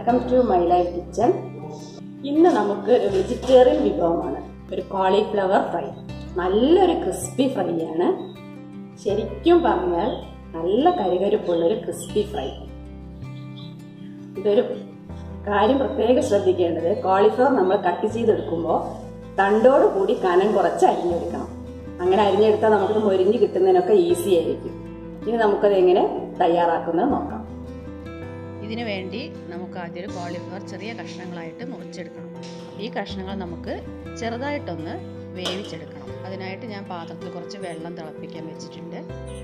welcome to my life kitchen ഇന്ന് നമുക്ക് vegetarian വിഭവമാണ് ഒരു കോളിഫ്ലവർ ഫ്രൈ നല്ലൊരു ക്രിസ്പി ഫ്രൈ ആണ് ശരിക്കും പറഞ്ഞാൽ നല്ല കരുകരുപ്പുള്ളൊരു ക്രിസ്പി ഫ്രൈ ഇതൊരു കാര്യം പ്രത്യേകം ശ്രദ്ധിക്കേണ്ടത് കോളിഫ്ലവർ നമ്മൾ കട്ട് ചെയ്തെടുക്കുമ്പോൾ തണ്ടോട് കൂടി കനം കുറച്ച് അരിഞ്ഞെടുക്കണം അങ്ങനെ അരിഞ്ഞെടുത്താൽ നമുക്ക് മൊരിഞ്ഞ് കിട്ടുന്നതിനൊക്കെ ഈസി ആയിരിക്കും ഇനി നമുക്കത് എങ്ങനെ തയ്യാറാക്കുന്നത് നോക്കാം ഇതിനു വേണ്ടി നമുക്ക് ആദ്യം ഒരു കോളിഫ്ലവർ ചെറിയ കഷ്ണങ്ങളായിട്ട് മുറിച്ചെടുക്കണം ഈ കഷ്ണങ്ങൾ നമുക്ക് ചെറുതായിട്ടൊന്ന് വേവിച്ചെടുക്കണം അതിനായിട്ട് ഞാൻ പാത്രത്തിൽ കുറച്ച് വെള്ളം തിളപ്പിക്കാൻ വെച്ചിട്ടുണ്ട്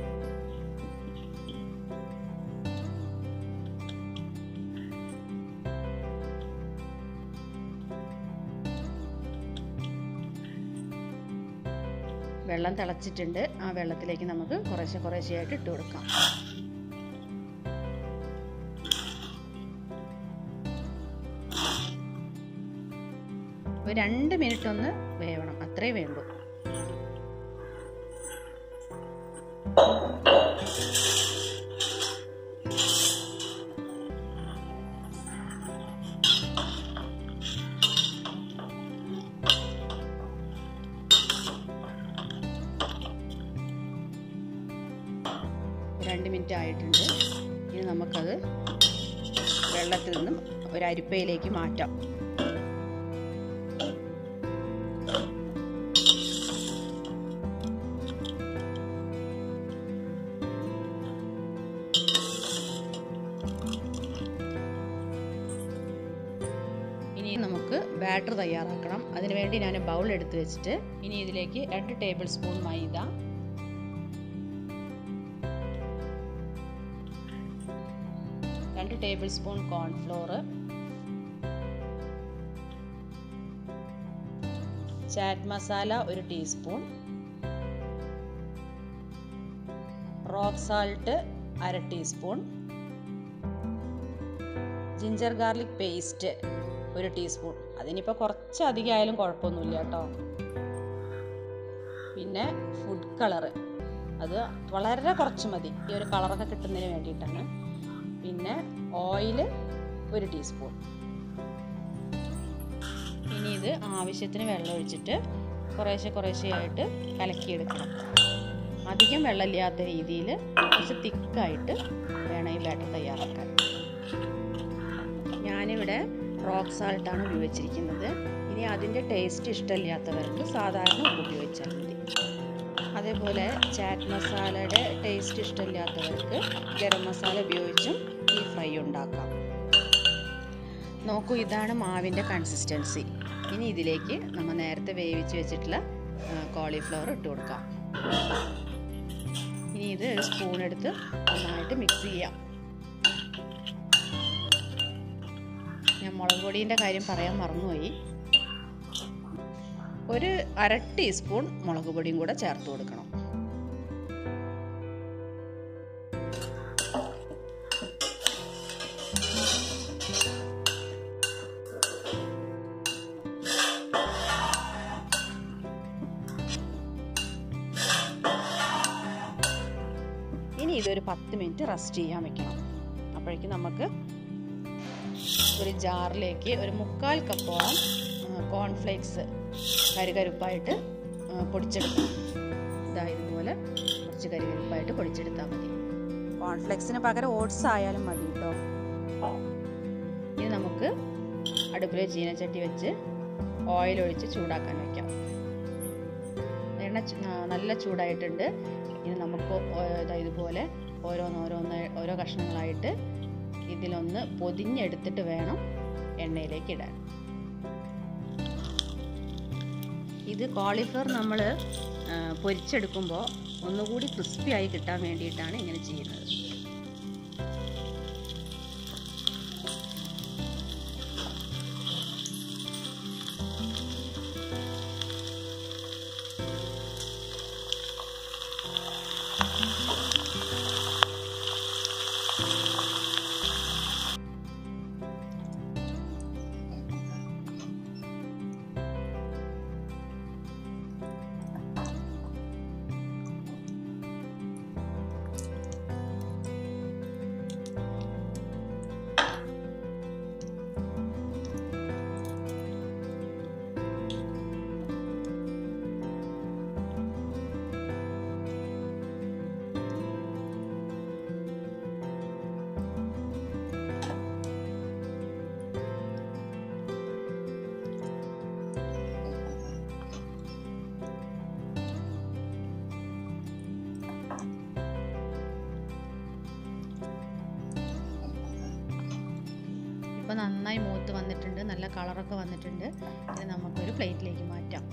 വെള്ളം തിളച്ചിട്ടുണ്ട് ആ വെള്ളത്തിലേക്ക് നമുക്ക് കുറേശ്ശെ കുറേശ്ശെയായിട്ട് ഇട്ട് കൊടുക്കാം ഒരു രണ്ട് മിനിറ്റ് ഒന്ന് വേവണം അത്രേ വേണ്ടൂ രണ്ട് മിനിറ്റ് ആയിട്ടുണ്ട് ഇനി നമുക്കത് വെള്ളത്തിൽ നിന്നും ഒരു അരിപ്പയിലേക്ക് മാറ്റാം ഇനി നമുക്ക് ബാറ്റർ തയ്യാറാക്കണം അതിനുവേണ്ടി ഞാൻ ബൗൾ എടുത്ത് വെച്ചിട്ട് ഇനി ഇതിലേക്ക് രണ്ട് ടേബിൾ സ്പൂൺ മൈദ രണ്ട് table spoon cornflour chaat masala ഒരു ടീസ്പൂൺ റോക്ക് സാൾട്ട് അര ടീസ്പൂൺ ജിഞ്ചർ ഗാർലിക് പേസ്റ്റ് ഒരു ടീസ്പൂൺ അതിനിപ്പോൾ കുറച്ച് അധികം ആയാലും കുഴപ്പമൊന്നുമില്ല കേട്ടോ പിന്നെ ഫുഡ് കളറ് അത് വളരെ കുറച്ച് മതി ഈ ഒരു കളറൊക്കെ കിട്ടുന്നതിന് വേണ്ടിയിട്ടാണ് പിന്നെ ഓയിൽ ഒരു ടീസ്പൂൺ ഇനി ഇത് ആവശ്യത്തിന് വെള്ളം ഒഴിച്ചിട്ട് കുറേശ്ശെ കുറേശ്ശെയായിട്ട് കലക്കിയെടുക്കണം അധികം വെള്ളമില്ലാത്ത രീതിയിൽ കുറച്ച് തിക്കായിട്ട് വേണം ഈ ബാറ്റർ തയ്യാറാക്കാൻ ഞാനിവിടെ റോക്ക് സാൾട്ടാണ് ഉപയോഗിച്ചിരിക്കുന്നത് ഇനി അതിൻ്റെ ടേസ്റ്റ് ഇഷ്ടമില്ലാത്തവർക്ക് സാധാരണ ഉപ്പ് ഉപയോഗിച്ചാൽ മതി അതേപോലെ ചാറ്റ് മസാലയുടെ ടേസ്റ്റ് ഇഷ്ടമില്ലാത്തവർക്ക് ഗരം മസാല ഉപയോഗിച്ചും ഈ ഫ്രൈ ഉണ്ടാക്കാം നോക്കൂ ഇതാണ് മാവിൻ്റെ കൺസിസ്റ്റൻസി ഇനി ഇതിലേക്ക് നമ്മൾ നേരത്തെ വേവിച്ച് വെച്ചിട്ടുള്ള കോളിഫ്ലവർ ഇട്ട് കൊടുക്കാം ഇനി ഇത് ഒരു സ്പൂൺ എടുത്ത് നന്നായിട്ട് മിക്സ് ചെയ്യാം ഞാൻ മുളക് പൊടീൻ്റെ കാര്യം പറയാൻ മറന്നുപോയി ഒരു അര ടീസ്പൂൺ മുളക് പൊടിയും കൂടെ ചേർത്ത് കൊടുക്കണം ഇനി ഇതൊരു പത്ത് മിനിറ്റ് റെസ്റ്റ് ചെയ്യാൻ വെക്കണം അപ്പോഴേക്കും നമുക്ക് ഒരു ജാറിലേക്ക് ഒരു മുക്കാൽ കപ്പോളം കോൺഫ്ലേക്സ് കരുകരുപ്പായിട്ട് പൊടിച്ചെടുക്കണം ഇതാ ഇതുപോലെ കുറച്ച് കരുകരുപ്പായിട്ട് പൊടിച്ചെടുത്താൽ മതി കോൺഫ്ലെക്സിന് പകരം ഓട്സ് ആയാലും മതി കേട്ടോ ഇനി നമുക്ക് അടുപ്പിൽ ചീനച്ചട്ടി വെച്ച് ഓയിൽ ഒഴിച്ച് ചൂടാക്കാൻ വെക്കാം എണ്ണ നല്ല ചൂടായിട്ടുണ്ട് ഇനി നമുക്ക് ഇതുപോലെ ഓരോന്നോരോന്ന് ഓരോ കഷ്ണങ്ങളായിട്ട് ഇതിലൊന്ന് പൊതിഞ്ഞെടുത്തിട്ട് വേണം എണ്ണയിലേക്ക് ഇടാൻ ഇത് കോളിഫ്ലവർ നമ്മൾ പൊരിച്ചെടുക്കുമ്പോൾ ഒന്നുകൂടി ക്രിസ്പി ആയി കിട്ടാൻ വേണ്ടിയിട്ടാണ് ഇങ്ങനെ ചെയ്യുന്നത് ഇപ്പോൾ നന്നായി മൂത്ത് വന്നിട്ടുണ്ട് നല്ല കളറൊക്കെ വന്നിട്ടുണ്ട് ഇത് നമുക്കൊരു പ്ലേറ്റിലേക്ക് മാറ്റാം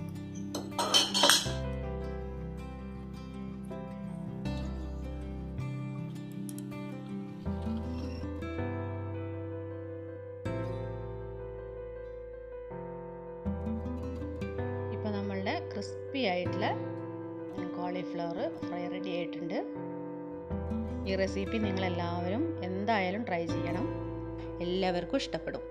ഇപ്പോൾ നമ്മളുടെ ക്രിസ്പി ആയിട്ടുള്ള കോളിഫ്ലവർ ഫ്രൈ റെഡി ആയിട്ടുണ്ട് ഈ റെസിപ്പി നിങ്ങളെല്ലാവരും എന്തായാലും ട്രൈ ചെയ്യണം എല്ലാവർക്കും ഇഷ്ടപ്പെടും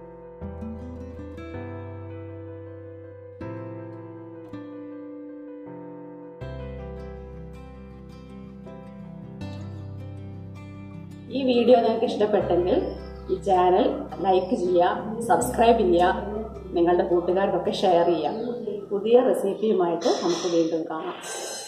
ഈ വീഡിയോ നിങ്ങൾക്ക് ഇഷ്ടപ്പെട്ടെങ്കിൽ ഈ ചാനൽ ലൈക്ക് ചെയ്യുക സബ്സ്ക്രൈബ് ചെയ്യുക നിങ്ങളുടെ കൂട്ടുകാർക്കൊക്കെ ഷെയർ ചെയ്യുക പുതിയ റെസിപ്പിയുമായിട്ട് നമുക്ക് വീണ്ടും കാണാം